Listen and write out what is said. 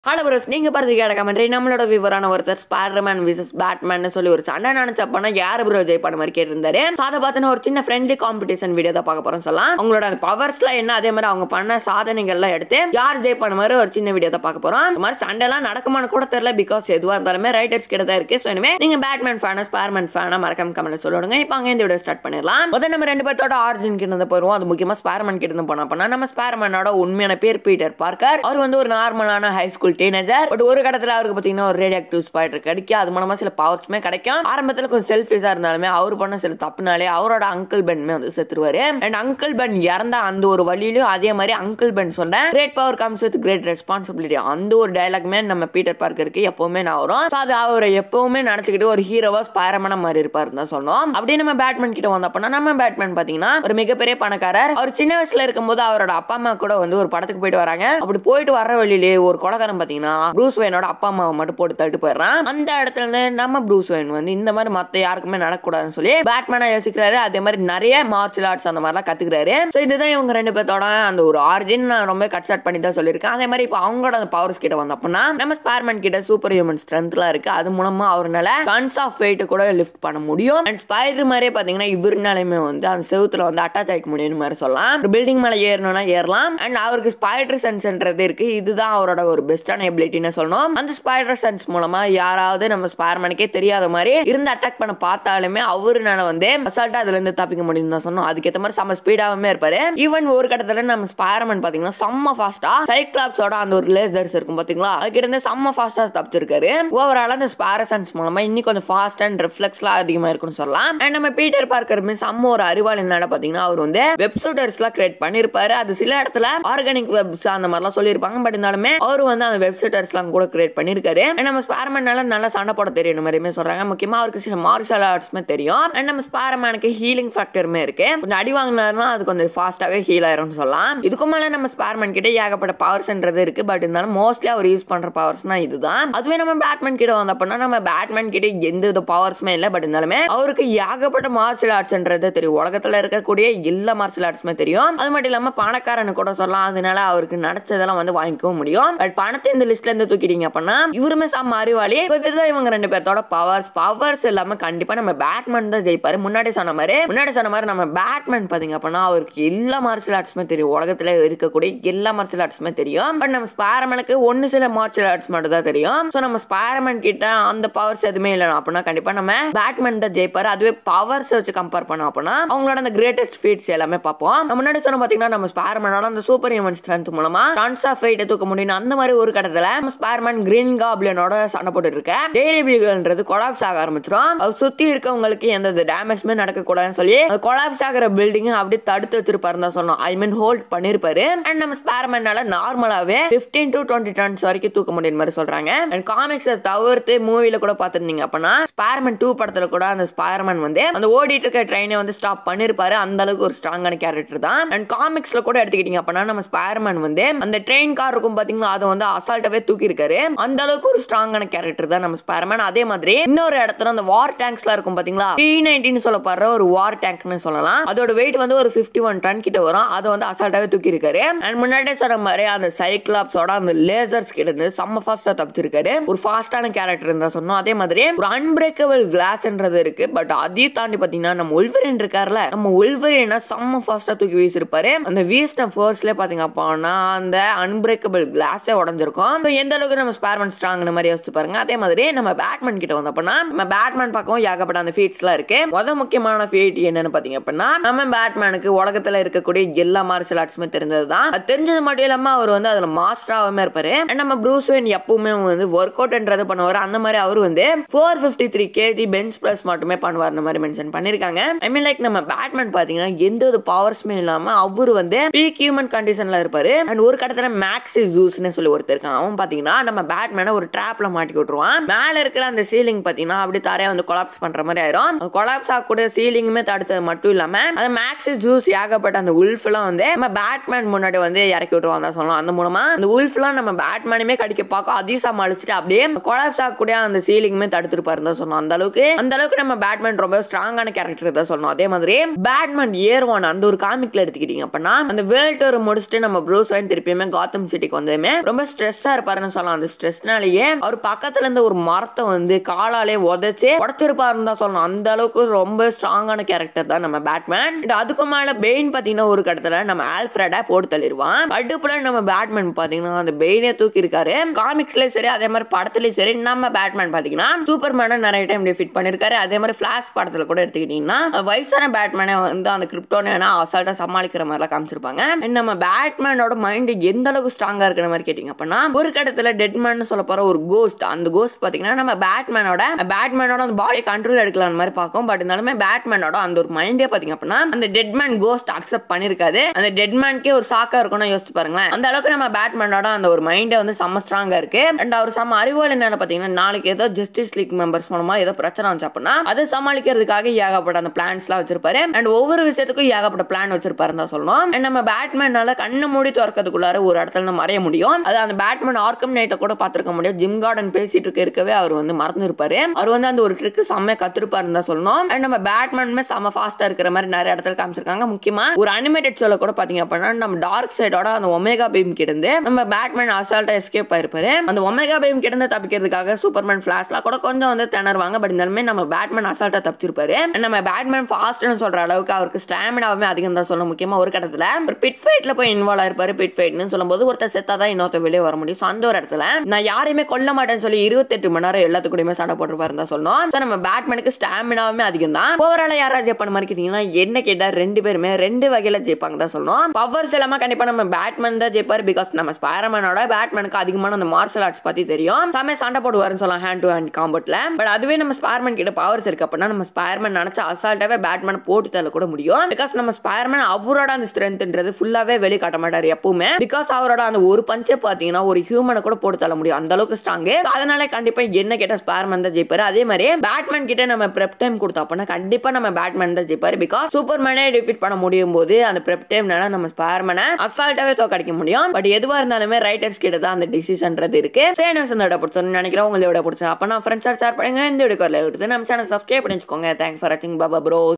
hello pros நீங்க பார்த்துருக்க commentary நம்மளோட விவரான ஒருத்தர் ஸ்பைடர்மேன் விசஸ் பேட்மேன் சொல்லி ஒரு சண்டை நினைச்சப்பனா யார் ப்ரோ ஜெய் பண்ண மாதிரி கேட்டிருந்தாரு So அதை பார்த்தோன்னா ஒரு சின்ன ஃப்ரெண்ட்லி காம்படிஷன் வீடியோ தான் பார்க்க போறோம் சொல்லலாம் அவங்களோட அந்த பவர்ஸ்லாம் என்ன அதே மாதிரி அவங்க பண்ண சாதனைகள்லாம் எடுத்து யார் ஜெய் பண்ண மாதிரி ஒரு சின்ன வீடியோ தான் பார்க்க போறோம் இந்த மாதிரி சண்டைலாம் நடக்குமான்னு கூட தெரியல பிகாஸ் எதுவாக இருந்தாலுமே ரைட்டர்ஸ் கிட்ட தான் இருக்கு ஸோ இனிமே நீங்க பேட்மேன் ஃபேனா ஸ்பைடர்மேன் ஃபேனா மறக்காம கமெண்ட் சொல்லுங்க இப்போ அங்கே இந்த வீடியோ ஸ்டார்ட் பண்ணிடலாம் முதல்ல நம்ம ரெண்டு பேர்த்தோட ஆரிஜின் கிட்ட இருந்து போயிருவோம் அது முக்கியமா ஸ்பைடர்மேன் கிட்ட இருந்து போனா அப்படின்னா நம்ம ஸ்பைடர்மேனோட உண்மையான பேர் பீட்டர் பார்க்கர் அவர் வந்து ஒரு நார்மலான ஹை ஸ்கூல் டீனேஜர் பட் ஒரு கடத்துல அவருக்கு பார்த்தீங்கன்னா ஒரு ரேடியோ ஆக்டிவ் ஸ்பைடர் கிடைக்கும் அது மூலமா சில பவர்ஸுமே கிடைக்கும் ஆரம்பத்தில் கொஞ்சம் செல்ஃபிஸா இருந்தாலுமே அவர் பண்ண சில தப்புனாலே அவரோட அங்கிள் பென்மே வந்து செத்துருவாரு அண்ட் அங்கிள் பென் இறந்த அந்த ஒரு வழியிலும் அதே மாதிரி அங்கிள் பென் சொன்ன great power comes with great responsibility அந்த ஒரு டைலாக்மே நம்ம பீட்டர் பார்க்கருக்கு எப்பவுமே நான் வரும் So அது அவரை எப்பவுமே நினைச்சுக்கிட்டு ஒரு ஹீரோவா ஸ்பைரமான மாதிரி இருப்பாரு தான் சொன்னோம் அப்படியே நம்ம பேட்மேன் கிட்ட வந்தப்பனா நம்ம பேட்மேன் பாத்தீங்கன்னா ஒரு மிகப்பெரிய பணக்காரர் அவர் சின்ன வயசுல இருக்கும்போது அவரோட அப்பா அம்மா கூட வந்து ஒரு படத்துக்கு போயிட்டு வராங்க அப்படி போயிட்டு வர வழியிலே ஒரு கொலகாரன் பாத்தீங்கன்னா ப்ரூஸ் வேனோட அப்பா அம்மாவை மட்டும் போட்டு தள்ளிட்டு போயிடுறான் அந்த இடத்துல இருந்து நம்ம ப்ரூஸ் வேன் வந்து இந்த மாதிரி மத்த யாருக்குமே நடக்கக்கூடாதுன்னு சொல்லி பேட்மேனா யோசிக்கிறாரு அதே மாதிரி நிறைய மார்ஷல் ஆர்ட்ஸ் அந்த மாதிரிலாம் கத்துக்கிறாரு ஸோ இதுதான் இவங்க ரெண்டு பேர்த்தோட அந்த ஒரு ஆரிஜின் நான் ரொம்ப கட் ஷாட் பண்ணி தான் சொல்லியிருக்கேன் அதே மாதிரி இப்போ அவங்களோட அந்த பவர்ஸ் கிட்ட வந்தப்பன்னா நம்ம ஸ்பேர்மேன் கிட்ட சூப்பர் ஹியூமன் ஸ்ட்ரென்த்லாம் இருக்கு அது மூலமா அவரால் டன்ஸ் ஆஃப் வெயிட் கூட லிஃப்ட் பண்ண முடியும் அண்ட் ஸ்பைடர் மாதிரியே பாத்தீங்கன்னா இவருனாலுமே வந்து அந்த செவுத்துல வந்து அட்டாச் ஆகிக்க முடியும் மாதிரி சொல்லலாம் ஒரு பில்டிங் மேலே ஏறணும்னா ஏறலாம் அண்ட் அவருக்கு ஸ்பைடர் சென்ஸ்ன்றது இருக்கு இதுதான் அவரோட ஒரு பெஸ்டான எபிலிட்டின்னு சொல்லணும் அந்த ஸ்பைடர் சென்ஸ் மூலமா யாராவது நம்ம ஸ்பைடர்மேனுக்கே தெரியாத மாதிரி இருந்து அட்டாக் பண்ண பார்த்தாலுமே அவருனால வந்து அசால்ட்டா அதுல இருந்து தப்பிக்க முடியும் தான் சொன்னோம் அதுக்கேற்ற மாதிரி செம்ம ஸ்பீடாவே இருப்பாரு ஈவன் ஒரு கட்டத்துல நம்ம ஸ்பைடர்மேன் பாத்தீங்கன்னா செம்ம ஃபாஸ்டா சைக்ளாப்ஸோட அந்த ஒரு லேசர்ஸ் இருக்கும் பாத்தீங்களா அதுக்கிட்ட இருந்து செம்ம ஃபாஸ்டா தப்பிச்சிருக்காரு ஓவரால் அந்த ஸ்பாரசன்ஸ் மூலமா இன்னி கொஞ்சம் ஃபாஸ்ட் அண்ட் ரிஃப்ளெக்ஸ்லாம் அதிகமா இருக்கும்னு சொல்லலாம் அண்ட் நம்ம பீட்டர் பார்க்கருமே செம்ம ஒரு அறிவாளினால பாத்தீங்கன்னா அவர் வந்து வெப்சைட்டர்ஸ்லாம் கிரியேட் பண்ணிருப்பாரு அது சில இடத்துல ஆர்கானிக் வெப்ஸ் அந்த மாதிரிலாம் சொல்லியிருப்பாங்க பட் இருந்தாலுமே அவர் வந்து அந்த வெப்சைட்டர்ஸ்லாம் கூட கிரியேட் பண்ணிருக்காரு And நம்ம ஸ்பாரமேனால நல்லா சண்டை போட தெரியும் மாதிரியுமே சொல்றாங்க முக்கியமா அவருக்கு சில மார்ஷல் ஆர்ட்ஸ்மே தெரியும் அண்ட் நம்ம ஸ்பாரமேனுக்கு ஹீலிங் ஃபேக்டருமே இருக்கு கொஞ்சம் அடி வாங்கினாருன்னா அது கொஞ்சம் ஃபாஸ்ட்டாவே ஹீல் ஆயிரும்னு சொல்லலாம் இதுக்கு மேல நம்ம ஸ்பாரமேன் கிட்ட ஏகப்பட்ட பவர்ஸ்ன்றது இருக்கு பட் இருந்தாலும் மோஸ்ட்லி அவர் யூஸ் பண்ற பவர்ஸ்னா இதுதான் அதுவே நம்ம பேட்மேன் கிட்ட வந்தப்பன்னா நம்ம பேட்மேன் கிட்ட எந்த வித பவர்ஸுமே இல்லை பட் இருந்தாலுமே அவருக்கு ஏகப்பட்ட மார்ஷல் ஆர்ட்ஸ்ன்றது தெரியும் உலகத்துல இருக்கக்கூடிய எல்லா மார்ஷல் ஆர்ட்ஸுமே தெரியும் அது மட்டும் இல்லாம பணக்காரனு கூட சொல்லலாம் அதனால அவருக்கு நினைச்சதெல்லாம் வந்து வாங்கிக்கவும் முடியும் பட் பணத்தை இந்த லிஸ்ட்ல இருந்து தூக்கிட்டீங்க அப்படின்னா இவருமே செம்ம அறிவாளி இப்ப இதுதான் இவங்க ரெண்டு பேர்த்தோட பவர்ஸ் பவர்ஸ் இல்லாம கண்டிப்பா நம்ம பேட்மேன் தான் ஜெயிப்பாரு முன்னாடி சொன்ன மாதிரி முன்னாடி சொன்ன மாதிரி நம்ம பேட்மேன் பாத்தீங்க அப்படின்னா அவருக்கு எல்லா மார்ஷல் ஆர்ட்ஸுமே தெரியும் உலகத்துல இருக்கக்கூடிய எல்லா மார்ஷல் ஆர்ட்ஸுமே தெரியும் பட் நம்ம ஸ்பேரமனுக்கு ஒன்னு சில மார்ஷல் ஆர்ட்ஸ் மட்டும் தான் தெரியும் ஸோ நம்ம ஸ்பேரமன் கிட்ட அந்த பவர்ஸ் எதுவுமே இல்லை அப்படின்னா கண்டிப்பா நம்ம பேட்மேன் தான் ஜெயிப்பாரு அதுவே பவர்ஸ் வச்சு கம்பேர் பண்ணோம் அப்படின்னா அவங்களோட அந்த கிரேட்டஸ்ட் ஃபீட்ஸ் எல்லாமே பார்ப்போம் நம்ம முன்னாடி சொன்ன பாத்தீங்கன்னா நம்ம ஸ்பேரமனோட அந்த சூப்பர் ஹியூமன் ஸ்ட்ரென்த் மூலமா டான்ஸ் ஆஃப் ஃபைட்டை தூக்க முடியும் அந்த மாதிரி ஒரு கடத்துல நம்ம ஸ்பேர்மேன் கிரீன் காப்ளியனோட சண்டை போட்டு இருக்க டெய்லி பில்கள்ன்றது கொலாப்ஸ் ஆக ஆரம்பிச்சிடும் அது சுத்தி இருக்கவங்களுக்கு எந்த டேமேஜ்மே நடக்க கூடாதுன்னு சொல்லி கொலாப்ஸ் ஆகிற பில்டிங் அப்படியே தடுத்து வச்சிருப்பாருன்னு தான் சொன்னோம் ஐ மீன் ஹோல்ட் பண்ணிருப்பாரு அண்ட் நம்ம ஸ்பேர்மேனால நார்மலாவே பிப்டீன் டு டுவெண்ட்டி டன்ஸ் வரைக்கும் தூக்க முடியும் மாதிரி சொல்றாங்க அண்ட் காமிக்ஸை தவிர்த்து மூவில கூட பார்த்துருந்தீங்க அப்படின்னா ஸ்பேர்மேன் டூ படத்துல கூட அந்த ஸ்பேர்மேன் வந்து அந்த ஓடிட்டு இருக்க ட்ரெயினை வந்து ஸ்டாப் பண்ணிருப்பாரு அந்த அளவுக்கு ஒரு ஸ்ட்ராங்கான கேரக்டர் தான் அண்ட் காமிக்ஸ்ல கூட எடுத்துக்கிட்டீங்க அப்படின்னா நம்ம ஸ்பேர்மேன் வந்து அந்த ட்ரெயின் கார் இருக்கும் பாத்தீங்களா அதை வந்து அசால்ட்டாவே தூக்கி இருக்காரு அந்த அளவுக்கு ஒரு ஸ்ட்ராங்கான கேரக்டர் தான் நம்ம ஸ்பேர்மேன் அதே மாதிரி இன்னொரு இடத்துல அந்த வார் டேங்க்ஸ்லாம் இருக்கும் பாத்தீங்களா டி நைன்டீன் சொல்லப்படுற ஒரு வார் டேங்க்னு சொல்லலாம் அதோட வெயிட் வந்து ஒரு பிப்டி ஒன் டன் கிட்ட வரும் அதை வந்து அசால்ட்டாவே தூக்கி இருக்காரு அண்ட் முன்னாடியே சொன்ன மாதிரி அந்த சைக்ளாப்ஸோட அந்த லேசர்ஸ் கிட்ட இருந்து செம்ம ஃபாஸ்டா தப்பிச்சிருக்காரு ஒரு ஃபாஸ்டான கேரக்டர் இருந்தா சொன்னோம் அதே மாதிரி ஒரு அன்பிரேக்கபிள் கிளாஸ்ன்றது இருக்கு பட் அதையும் தாண்டி பாத்தீங்கன்னா நம்ம உல்வரின் இருக்கார்ல நம்ம உல்வரினா செம்ம ஃபாஸ்டா தூக்கி வீசிருப்பாரு அந்த வீசின ஃபோர்ஸ்ல பாத்தீங்க அப்போனா அந்த அன்பிரேக்கபிள் கிளாஸே உடஞ்சிருக்கும் So, எந்த அளவுக்கு நம்ம ஸ்பேர்மன் ஸ்ட்ராங் மாதிரி யோசிச்சு பாருங்க அதே மாதிரி நம்ம பேட்மேன் கிட்ட வந்தப்பனா நம்ம பேட்மேன் பக்கம் ஏகப்பட்ட அந்த ஃபீட்ஸ்லாம் இருக்கு முத முக்கியமான ஃபீட் என்னன்னு பாத்தீங்க அப்படின்னா நம்ம பேட்மேனுக்கு உலகத்துல இருக்கக்கூடிய எல்லா மார்ஷல் ஆர்ட்ஸுமே தெரிஞ்சது தான் அது தெரிஞ்சது மட்டும் இல்லாம அவர் வந்து அதுல மாஸ்டராகவே இருப்பாரு And நம்ம ப்ரூஸ் வெயின் எப்பவுமே வந்து ஒர்க் அவுட்ன்றது பண்ணுவார் அந்த மாதிரி அவர் வந்து four fifty three KG bench press மட்டுமே பண்ணுவார் அந்த மாதிரி மென்ஷன் பண்ணிருக்காங்க ஐ மீன் லைக் நம்ம பேட்மேன் பாத்தீங்கன்னா எந்த ஒரு பவர்ஸுமே இல்லாம அவர் வந்து பீக் ஹியூமன் கண்டிஷன்ல இருப்பாரு அண்ட் ஒரு கட்டத்துல மேக்ஸி ஜூஸ்னு சொல்லி ஒருத்தர் இருக்கான் அவன் பாத்தீங்கன்னா நம்ம பேட்மேனை ஒரு ட்ராப்ல மாட்டி விட்டுருவான் மேல இருக்கிற அந்த சீலிங் பாத்தீங்கன்னா அப்படி தரையா வந்து கொலாப்ஸ் பண்ற மாதிரி ஆயிரும் கொலாப்ஸ் ஆகக்கூடிய சீலிங்குமே தடுத்தது மட்டும் இல்லாம அந்த மேக்ஸி ஜூஸ் ஏகப்பட்ட அந்த உல்ஃப் எல்லாம் வந்து நம்ம பேட்மேன் முன்னாடி வந்து இறக்கி விட்டுருவாங்க தான் சொல்லலாம் அந்த மூலமா அந்த உல்ஃப் எல்லாம் நம்ம பேட்மேனுமே கடிக்க பார்க்க அதையும் சமாளிச்சுட்டு அப்படியே கொலாப்ஸ் ஆகக்கூடிய அந்த சீலிங்குமே தடுத்துருப்பாரு தான் சொன்னோம் அந்த அளவுக்கு அந்த அளவுக்கு நம்ம பேட்மேன் ரொம்ப ஸ்ட்ராங்கான கேரக்டர் தான் சொல்லணும் அதே மாதிரி பேட்மேன் இயர் ஒன் அந்த ஒரு காமிக்ல எடுத்துக்கிட்டீங்க அப்படின்னா அந்த வேர்ல்ட் டூர் முடிச்சுட்டு நம்ம ப்ரூஸ் வைன் திருப்பியுமே காத்தம் சிட்டிக்கு வந்ததுமே ரொம்ப ஸ்ட்ரெஸ் ஸ்ட்ரெஸ்ஸா இருப்பாருன்னு சொல்லலாம் அந்த ஸ்ட்ரெஸ்னாலேயே அவர் பக்கத்துல இருந்த ஒரு மரத்தை வந்து காலாலே உதைச்சு உடச்சிருப்பாருன்னு தான் சொல்லணும் அந்த அளவுக்கு ரொம்ப ஸ்ட்ராங்கான கேரக்டர் தான் நம்ம பேட்மேன் And அதுக்கு மேல பெயின் பாத்தீங்கன்னா ஒரு கடத்துல நம்ம ஆல்ஃபிரடா போட்டு தள்ளிடுவான் கடுப்புல நம்ம பேட்மேன் பாத்தீங்கன்னா அந்த பெயினே தூக்கி இருக்காரு காமிக்ஸ்லயும் சரி அதே மாதிரி படத்துலயும் சரி நம்ம பேட்மேன் பாத்தீங்கன்னா சூப்பர்மேனை நிறைய டைம் டிஃபிட் பண்ணிருக்காரு அதே மாதிரி ஃபிளாஷ் படத்துல கூட எடுத்துக்கிட்டீங்கன்னா வயசான பேட்மேனை வந்து அந்த கிரிப்டோனா அசால்ட்டா சமாளிக்கிற மாதிரிலாம் காமிச்சிருப்பாங்க And நம்ம பேட்மேனோட மைண்ட் எந்த அளவுக்கு ஸ்ட்ராங்கா இருக்கிற மாதிரி கேட்டீங்க அப்படின்னா ஒரு கடத்துல டெட்மேன் சொல்ல போற ஒரு கோஸ்ட் அந்த கோஸ்ட் பாத்தீங்கன்னா நம்ம பேட்மேனோட பேட்மேனோட அந்த பாடி கண்ட்ரோல் எடுக்கலாம் மாதிரி பார்க்கும் பட் இருந்தாலுமே பேட்மேனோட அந்த ஒரு மைண்டே பாத்தீங்க அப்படின்னா அந்த டெட்மேன் கோஸ்ட் அக்செப்ட் பண்ணிருக்காது அந்த டெட்மேனுக்கே ஒரு சாக்கா இருக்கும்னு யோசிச்சு பாருங்களேன் அந்த அளவுக்கு நம்ம பேட்மேனோட அந்த ஒரு மைண்டே வந்து செம்ம ஸ்ட்ராங்கா இருக்கு அண்ட் அவர் செம்ம அறிவாளி என்ன பாத்தீங்கன்னா நாளைக்கு ஏதோ ஜஸ்டிஸ் லீக் மெம்பர்ஸ் மூலமா ஏதோ பிரச்சனை வந்துச்சு அப்படின்னா அதை சமாளிக்கிறதுக்காக ஏகப்பட்ட அந்த பிளான்ஸ் எல்லாம் வச்சிருப்பாரு அண்ட் ஒவ்வொரு விஷயத்துக்கும் ஏகப்பட்ட பிளான் வச்சிருப்பாரு தான் சொல்லணும் And நம்ம பேட்மேனால கண்ணு மூடி திறக்கிறதுக்குள்ளார ஒரு இடத்துல நம்ம மறைய முடியும் அது அந்த பேட்மேன் ஆர்க்கம் நைட்டை கூட பார்த்திருக்க முடியும் ஜிம் கார்டன் பேசிட்டு இருக்க இருக்கவே அவர் வந்து மறந்து இருப்பாரு அவர் வந்து அந்த ஒரு ட்ரிக் செம்ம கத்துருப்பாருன்னு தான் சொல்லணும் அண்ட் நம்ம பேட்மேனுமே செம்ம ஃபாஸ்டா இருக்கிற மாதிரி நிறைய இடத்துல காமிச்சிருக்காங்க முக்கியமா ஒரு அனிமேட்டட் ஷோல கூட பாத்தீங்க அப்படின்னா நம்ம டார்க் சைடோட அந்த ஒமேகா பீம் கிடந்து நம்ம பேட்மேன் அசால்ட்டா எஸ்கேப் ஆயிருப்பாரு அந்த ஒமேகா பீம் கிடந்து தப்பிக்கிறதுக்காக சூப்பர்மேன் ஃபிளாஷ்லாம் கூட கொஞ்சம் வந்து திணறுவாங்க பட் இருந்தாலுமே நம்ம பேட்மேன் அசால்ட்டா தப்பிச்சிருப்பாரு And நம்ம பேட்மேன் ஃபாஸ்ட்னு சொல்ற அளவுக்கு அவருக்கு ஸ்டாமினாவுமே அதிகம் தான் சொல்ல முக்கியமா ஒரு கட்டத்துல ஒரு பிட் ஃபைட்ல போய் இன்வால்வ் ஆயிருப்பாரு பிட் ஃபைட்னு சொல்லும்போது ஒருத்தர் செத்தாதான் இன்னொருத்த வெளியே வர முடியும் So, அந்த ஒரு இடத்துல நான் யாரையுமே கொல்ல மாட்டேன்னு சொல்லி இருபத்தெட்டு மணி நேரம் எல்லாத்துக்கூடயுமே சண்டை போட்டுருப்பாரு தான் சொல்லணும் So, நம்ம பேட்மேனுக்கு ஸ்டாமினாவுமே அதிகம் தான் ஓவரால யாரா ஜெயிப்பான மாதிரி கேட்டீங்கன்னா என்ன கேட்டா ரெண்டு பேருமே ரெண்டு வகையில ஜெயிப்பாங்க தான் சொல்லணும் பவர்ஸ் எல்லாமே கண்டிப்பா நம்ம பேட்மேன் தான் ஜெயிப்பாரு பிகாஸ் நம்ம ஸ்பைரமேனோட பேட்மேனுக்கு அதிகமான அந்த மார்ஷல் ஆர்ட்ஸ் பத்தி தெரியும் செம்ம சண்டை போடுவாருன்னு சொல்லலாம் ஹேண்ட் டு ஹேண்ட் காம்பட்ல பட் அதுவே நம்ம ஸ்பைர்மேன் கிட்ட பவர்ஸ் இருக்கு அப்படின்னா நம்ம ஸ்பைர்மேன் நினைச்ச அசால்ட்டாவே பேட்மேன் போட்டு தள்ள கூட முடியும் பிகாஸ் நம்ம ஸ்பைர்மேன் அவரோட அந்த ஸ்ட்ரென்த்ன்றது ஃபுல்லாவே வெளி காட்ட மாட்டாரு எப்பவுமே பிகாஸ் அவரோட அந்த ஒரு பஞ்சை பாத்தீங்கன்னா ஒரு ஹியூமனை கூட போட்டு தள்ள முடியும் அந்த அளவுக்கு ஸ்ட்ராங் அதனால கண்டிப்பா என்ன கேட்ட ஸ்பைர்மேன் தான் ஜெயிப்பாரு அதே மாதிரி பேட்மேன் கிட்ட நம்ம ப்ரெப் டைம் கொடுத்தோம் அப்படின்னா கண்டிப்பா நம்ம பேட்மேன் தான் ஜெயிப்பாரு பிகாஸ் சூப்பர்மேனே டிஃபீட் பண்ண முடியும் போது அந்த ப்ரெப் டைம்னால நம்ம ஸ்பைர்மேனை அசால்ட்டாவே தோக்கடிக்க முடியும் பட் எதுவா இருந்தாலுமே ரைட்டர்ஸ் கிட்ட தான் அந்த டிசிஷன்றது இருக்கு சரி நான் இந்த விட பிடிச்சோன்னு நினைக்கிறேன் உங்களுக்கு விட பிடிச்சா அப்ப நான் ஃப்ரெண்ட்ஸாக ஷேர் பண்ணுங்க இந்த வீடியோ எடுத்து நம்ம சேனல் சப்ஸ்கிரைப் பண்ணி வச்சுக்கோங்க தேங்க்ஸ் ஃபார் வாட்சிங் பாபா ப்ரோ